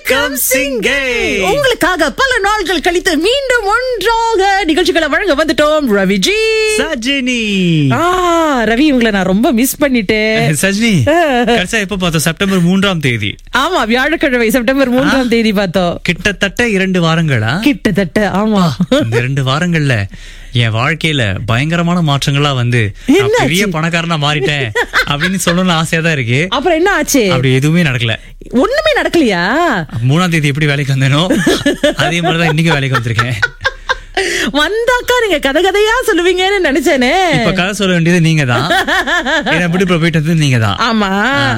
வணக்கம் சிங்கே உங்களுக்காக பல நாட்கள் கழித்து மீண்டும் ஒன்றாக நிகழ்ச்சிகளை வழங்க வந்துட்டோம் ரவிஜி சஜினி ஆ ரவி உங்களை நான் ரொம்ப மிஸ் பண்ணிட்டேன் சஜினி கடைசியா எப்ப பார்த்தோம் செப்டம்பர் மூன்றாம் தேதி ஆமா வியாழக்கிழமை செப்டம்பர் மூன்றாம் தேதி பார்த்தோம் கிட்டத்தட்ட இரண்டு வாரங்களா கிட்டத்தட்ட ஆமா இந்த ரெண்டு வாரங்கள்ல என் வாழ்க்கையில பயங்கரமான மாற்றங்களா வந்து நான் என்னாச்சு? பெரிய பணக்காரனா மாறிட்டேன் அப்படின்னு சொல்லணும்னு ஆசையா தான் இருக்கு அப்புறம் என்ன ஆச்சு அப்படி எதுவுமே நடக்கல ஒண்ணுமே நடக்கலையா மூணாம் தேதி எப்படி வேலைக்கு வந்தேனோ அதே மாதிரிதான் இன்னைக்கு வேலைக்கு வந்திருக்கேன் வந்தாக்கா நீங்க கதை கதையா சொல்லுவீங்கன்னு நினைச்சேனே இப்ப கதை சொல்ல வேண்டியது நீங்க தான் என்ன விடுப்புல போயிட்டு வந்தது நீங்க தான் ஆமா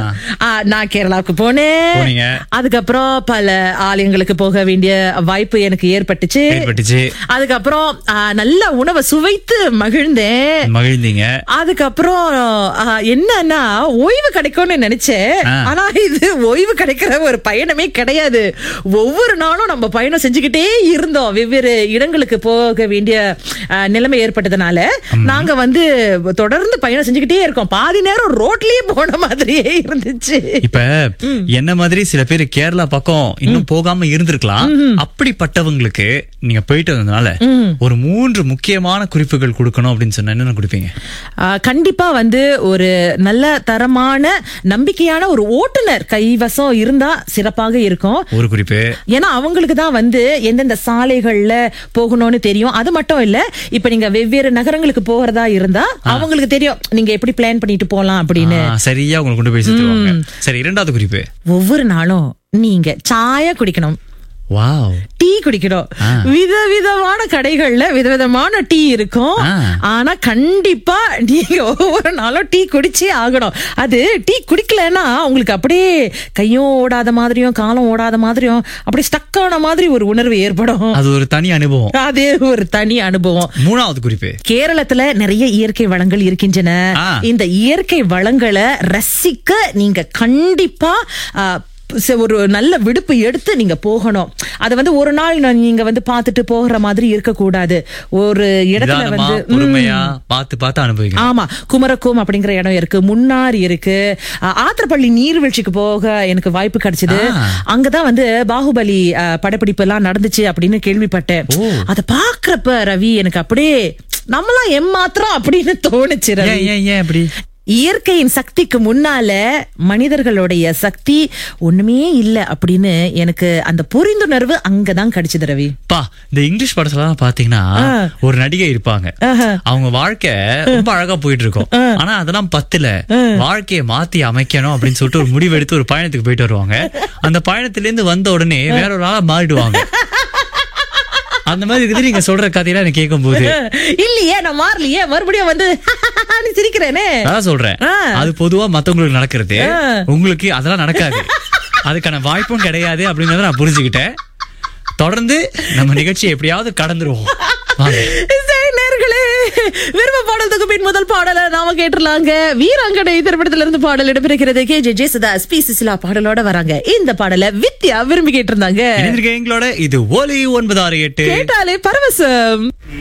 ஆ, நான் கேரளாவுக்கு போனேன் போனீங்க. அதுக்கப்புறம் பல ஆலயங்களுக்கு போக வேண்டிய வாய்ப்பு எனக்கு ஏற்பட்டுச்சு ஏற்பட்டுச்சு அதுக்கப்புறம் ஆ, நல்ல உணவை சுவைத்து மகிழ்ந்தேன் மகிழ்ந்தீங்க அதுக்கப்புறம் ஆ, என்னன்னா ஓய்வு கிடைக்கும்னு நினைச்சேன் ஆ. ஆனா இது ஓய்வு கிடைக்கிற ஒரு பயணமே கிடையாது ஒவ்வொரு நாளும் நம்ம பயணம் செஞ்சுக்கிட்டே இருந்தோம் வெவ்வேறு இடங்களுக்கு போக வேண்டிய ஆ, நிலைமை ஏற்பட்டதுனால நாங்க வந்து தொடர்ந்து பயணம் செஞ்சுக்கிட்டே இருக்கோம் பாதி நேரம் ரோட்லயே போன மாதிரியே இருந்துச்சு இப்ப என்ன மாதிரி சில பேர் கேரளா பக்கம் இன்னும் போகாம இருந்திருக்கலாம் அப்படிப்பட்டவங்களுக்கு நீங்க போயிட்டு வந்ததுனால ஒரு மூன்று முக்கியமான குறிப்புகள் கொடுக்கணும் அப்படின்னு சொன்னா என்னென்ன கொடுப்பீங்க ஆ, கண்டிப்பா வந்து ஒரு நல்ல தரமான நம்பிக்கையான ஒரு ஓட்டுநர் கைவசம் இருந்தா சிறப்பாக இருக்கும் ஒரு குறிப்பு ஏன்னா அவங்களுக்கு தான் வந்து எந்தெந்த சாலைகள்ல போகணும்னு தெரியும் அது மட்டும் இல்ல இப்ப நீங்க வெவ்வேறு நகரங்களுக்கு போறதா இருந்தா அவங்களுக்கு தெரியும் நீங்க எப்படி பிளான் பண்ணிட்டு போலாம் அப்படின்னு ஆ, சரியா உங்களுக்கு கொண்டு போய் சேர்த்துருவாங்க சரி இரண்டாவது குறிப்பு ஒவ்வொரு நாளும் நீங்க சாயா குடிக்கணும் வாவ் டீ குடிக்கணும் ஆ. விதவிதமான கடைகள்ல விதவிதமான டீ இருக்கும் ஆ. ஆனா கண்டிப்பா நீங்க ஒவ்வொரு நாளும் டீ குடிச்சே ஆகணும் அது டீ குடிக்கலன்னா உங்களுக்கு அப்படியே கையும் ஓடாத மாதிரியும் காலம் ஓடாத மாதிரியும் அப்படியே ஸ்டக்கான மாதிரி ஒரு உணர்வு ஏற்படும் அது ஒரு தனி அனுபவம் அதே ஒரு தனி அனுபவம் மூணாவது குறிப்பு கேரளத்துல நிறைய இயற்கை வளங்கள் இருக்கின்றன ஆ. இந்த இயற்கை வளங்களை ரசிக்க நீங்க கண்டிப்பா ஆ, ச- ஒரு நல்ல விடுப்பு எடுத்து நீங்க போகணும் அது வந்து ஒரு நாள் நான் நீங்க வந்து பார்த்துட்டு போகிற மாதிரி இருக்க கூடாது ஒரு இடத்துல நிதானமா வந்து ம், பொறுமையா பார்த்து பார்த்து அனுபவிக்கணும் ஆமா குமரக்கும் அப்படிங்கிற இடம் இருக்கு முன்னார் இருக்கு ஆ, ஆத்திரப்பள்ளி நீர்வீழ்ச்சிக்கு போக எனக்கு வாய்ப்பு கிடைச்சது ஆ. அங்கதான் வந்து பாகுபலி ஆ, படப்பிடிப்பு எல்லாம் நடந்துச்சு அப்படின்னு கேள்விப்பட்டேன் ஓ. அத பாக்குறப்ப ரவி எனக்கு அப்படியே நம்மளாம் எம்மாத்திரம் அப்படின்னு தோணுச்சு ஏன் ரவி ஏன் ஏன் அப்படி இயற்கையின் சக்திக்கு முன்னால மனிதர்களுடைய சக்தி ஒண்ணுமே இல்ல அப்படின்னு எனக்கு அந்த புரிந்துணர்வு அங்கதான் கிடைச்சது ரவி பா இந்த இங்கிலீஷ் படத்துல எல்லாம் பாத்தீங்கன்னா ஒரு நடிகை இருப்பாங்க ஆஹா. அவங்க வாழ்க்கை ரொம்ப அழகா போயிட்டு இருக்கும் ஆனா அதெல்லாம் பத்துல வாழ்க்கையை மாத்தி அமைக்கணும் அப்படின்னு சொல்லிட்டு ஒரு முடிவு எடுத்து ஒரு பயணத்துக்கு போயிட்டு வருவாங்க அந்த பயணத்துல இருந்து வந்த உடனே வேற ஒரு ஆளா மாறிடுவாங்க அந்த மாதிரி இருக்குது நீங்க சொல்ற கதையெல்லாம் எனக்கு கேட்கும் போது இல்லையே நான் மாறலையே மறுபடியும் வந்து நீ சிரிக்கிறேனே அதான் சொல்றேன் ஆ. அது பொதுவா மத்தவங்களுக்கு நடக்கிறது ஆ. உங்களுக்கு அதெல்லாம் நடக்காது அதுக்கான வாய்ப்பும் கிடையாது அப்படிங்கறத நான் புரிஞ்சுக்கிட்டேன் தொடர்ந்து நம்ம நிகழ்ச்சியை எப்படியாவது கடந்துருவோம் வாங்க. சரி, நேயர்களே, விருப்ப பாடல் தொகுப்பின் முதல் பாடலை நாம கேட்டுலாங்க வீராங்கனை திரைப்படத்துல இருந்து பாடல் இடம்பெறுகிறது K J Yesudas P Susheela பாடலோட வராங்க இந்த பாடலை வித்யா விரும்பி கேட்டிருந்தாங்க இணைந்திருக்க எங்களோட இது ஒலி ஒன்பது ஆறு எட்டு கேட்டாலே பரவசம்